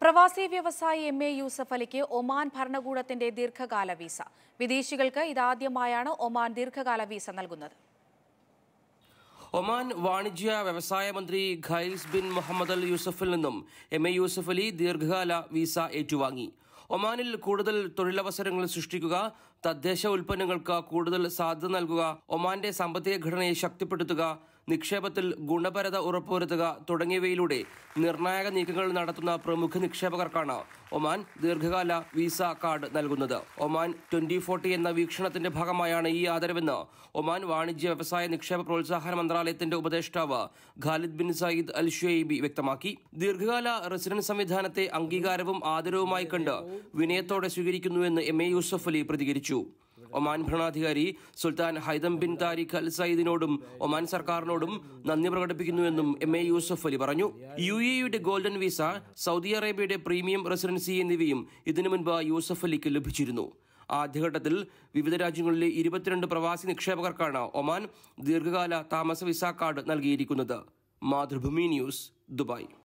പ്രവാസി വ്യവസായി M A Yusuf അലിക്ക് ഒമാൻ ഭരണകൂടത്തിന്റെ ദീർഘകാല വീസ വിദേശികൾക്ക് ഇതാദ്യമായാണ് ഒമാൻ ദീർഘകാല വീസ നൽകുന്നത് ഒമാൻ വാണിജ്യ വ്യവസായ മന്ത്രി ഖൈൽസ് ബിൻ മുഹമ്മദ് അൽ യൂസഫിൽ നിന്നും എം എ യൂസഫ് അലി ദീർഘകാല വീസ ഏറ്റുവാങ്ങി ഒമാനിൽ കൂടുതൽ തൊഴിലവസരങ്ങൾ സൃഷ്ടിക്കുക തദ്ദേശ ഉൽപ്പന്നങ്ങൾക്ക് കൂടുതൽ സാധ്യത നൽകുക ഒമാന്റെ സാമ്പത്തിക ഘടനയെ ശക്തിപ്പെടുത്തുക നിക്ഷേപത്തിൽ ഗുണപരത ഉറപ്പുവരുത്തുക തുടങ്ങിയവയിലൂടെ നിർണായക നീക്കങ്ങൾ നടത്തുന്ന പ്രമുഖ നിക്ഷേപകർക്കാണ് ഒമാൻ ദീർഘകാല വിസ കാർഡ് നൽകുന്നത് ഒമാൻ ട്വന്റി ഫോർട്ടി എന്ന വീക്ഷണത്തിന്റെ ഭാഗമായാണ് ഈ ആദരവെന്ന് ഒമാൻ വാണിജ്യ വ്യവസായ നിക്ഷേപ പ്രോത്സാഹന മന്ത്രാലയത്തിന്റെ ഉപദേഷ്ടാവ് Khalid bin Said Al Shuaibi വ്യക്തമാക്കി ദീർഘകാല റെസിഡൻസ് സംവിധാനത്തെ അംഗീകാരവും ആദരവുമായി കണ്ട് വിനയത്തോടെ സ്വീകരിക്കുന്നുവെന്ന് എം എ യൂസഫ് അലി പ്രതികരിച്ചു ഒമാൻ ഭരണാധികാരി Sultan Haitham bin Tariq Al സയ്യിദിനോടും ഒമാൻ സർക്കാരിനോടും നന്ദി പ്രകടിപ്പിക്കുന്നുവെന്നും എം എ യൂസഫ് അലി പറഞ്ഞു യു എയുടെ ഗോൾഡൻ വിസ സൗദി അറേബ്യയുടെ പ്രീമിയം റെസിഡൻസി എന്നിവയും ഇതിനു മുൻപ് യൂസഫ് അലിക്ക് ലഭിച്ചിരുന്നു ആദ്യഘട്ടത്തിൽ വിവിധ രാജ്യങ്ങളിലെ ഇരുപത്തിരണ്ട് പ്രവാസി നിക്ഷേപകർക്കാണ് ഒമാൻ ദീർഘകാല താമസ വിസ കാർഡ് നൽകിയിരിക്കുന്നത് മാതൃഭൂമി ന്യൂസ് ദുബായ്